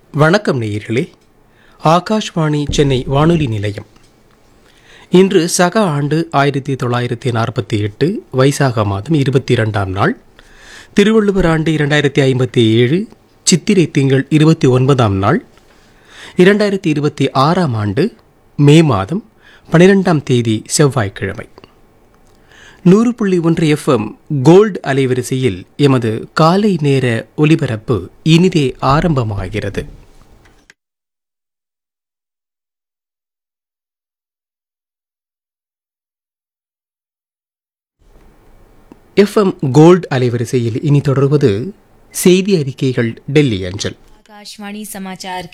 வணக்கம் நேயர்களே ஆகாஷ்வாணி சென்னை வானொலி நிலையம் இன்று சக ஆண்டு ஆயிரத்தி தொள்ளாயிரத்தி நாற்பத்தி எட்டு வைசாக மாதம் இருபத்தி இரண்டாம் நாள் திருவள்ளுவர் ஆண்டு இரண்டாயிரத்தி ஐம்பத்தி ஏழு சித்திரை திங்கள் இருபத்தி ஒன்பதாம் நாள் இரண்டாயிரத்தி இருபத்தி ஆறாம் ஆண்டு மே மாதம் பனிரெண்டாம் தேதி செவ்வாய்க்கிழமை நூறு புள்ளி ஒன்று எஃப்எம் கோல்டு அலைவரிசையில் எமது காலை நேர ஒலிபரப்பு இனிதே ஆரம்பமாகிறது எஃப்எம் கோல்டு அலைவரிசையில் இனி தொடர்வது செய்தி அறிக்கைகள் டெல்லி அஞ்சல் आकाशवाणी समाचार